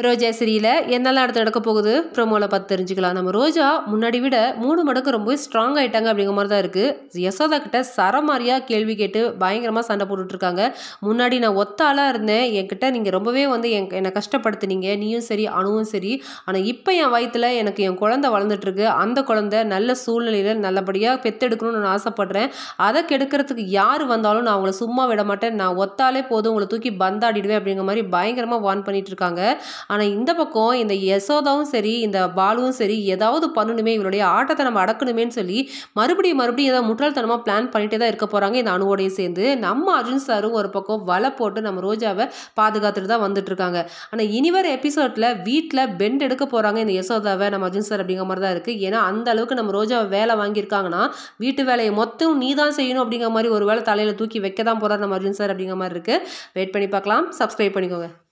ரோஜா சிரியில் என்னெல்லாம் அடுத்து நடக்க போகுது ப்ரோமோவில் பார்த்து தெரிஞ்சுக்கலாம் நம்ம ரோஜா முன்னாடி விட மூணு மடங்கு ரொம்பவே ஸ்ட்ராங் ஆயிட்டாங்க அப்படிங்கிற மாதிரி தான் இருக்குது யசோதா கிட்ட சரமாரியாக கேள்வி கேட்டு பயங்கரமாக சண்டை போட்டுட்டு இருக்காங்க முன்னாடி நான் ஒத்த ஆளாக இருந்தேன் என்கிட்ட நீங்கள் ரொம்பவே வந்து என் என்னை கஷ்டப்படுத்துனீங்க நீயும் சரி அணுவும் சரி ஆனால் இப்போ என் வயித்துல எனக்கு என் குழந்தை வளர்ந்துட்டுருக்கு அந்த குழந்தை நல்ல சூழ்நிலையில் நல்லபடியாக பெத்தெடுக்கணும்னு நான் ஆசைப்பட்றேன் அதை கெடுக்கிறதுக்கு யார் வந்தாலும் நான் அவங்கள சும்மா விட மாட்டேன் நான் ஒத்தாலே போதும் உங்களை தூக்கி பந்தாடிடுவேன் அப்படிங்கிற மாதிரி பயங்கரமாக வார்ன் பண்ணிட்டு இருக்காங்க ஆனால் இந்த பக்கம் இந்த யசோதாவும் சரி இந்த பாலுவும் சரி ஏதாவது பண்ணணுமே இவருடைய ஆட்டத்தை நம்ம அடக்கணுமேன்னு சொல்லி மறுபடியும் மறுபடியும் ஏதாவது முட்டாள்தனமாக பிளான் பண்ணிட்டே தான் இருக்க போகிறாங்க இந்த அணுவோடையும் சேர்ந்து நம்ம அர்ஜுன் சாரும் ஒரு பக்கம் வலை போட்டு நம்ம ரோஜாவை பாதுகாத்துட்டு தான் வந்துட்டு இருக்காங்க ஆனால் இனி வர எபிசோடில் வீட்டில் பெண்ட் எடுக்க போகிறாங்க இந்த யசோதாவை நம்ம அர்ஜுன் சார் அப்படிங்கிற மாதிரி தான் இருக்குது ஏன்னா அந்த அளவுக்கு நம்ம ரோஜாவை வேலை வாங்கியிருக்காங்கன்னா வீட்டு வேலையை மொத்தம் நீ தான் செய்யணும் அப்படிங்கிற மாதிரி ஒரு வேலை தலையில் தூக்கி வைக்க தான் போகிறார் நம்ம அர்ஜுன் சார் அப்படிங்கிற மாதிரி இருக்குது வெயிட் பண்ணி பார்க்கலாம் சப்ஸ்கிரைப் பண்ணிக்கோங்க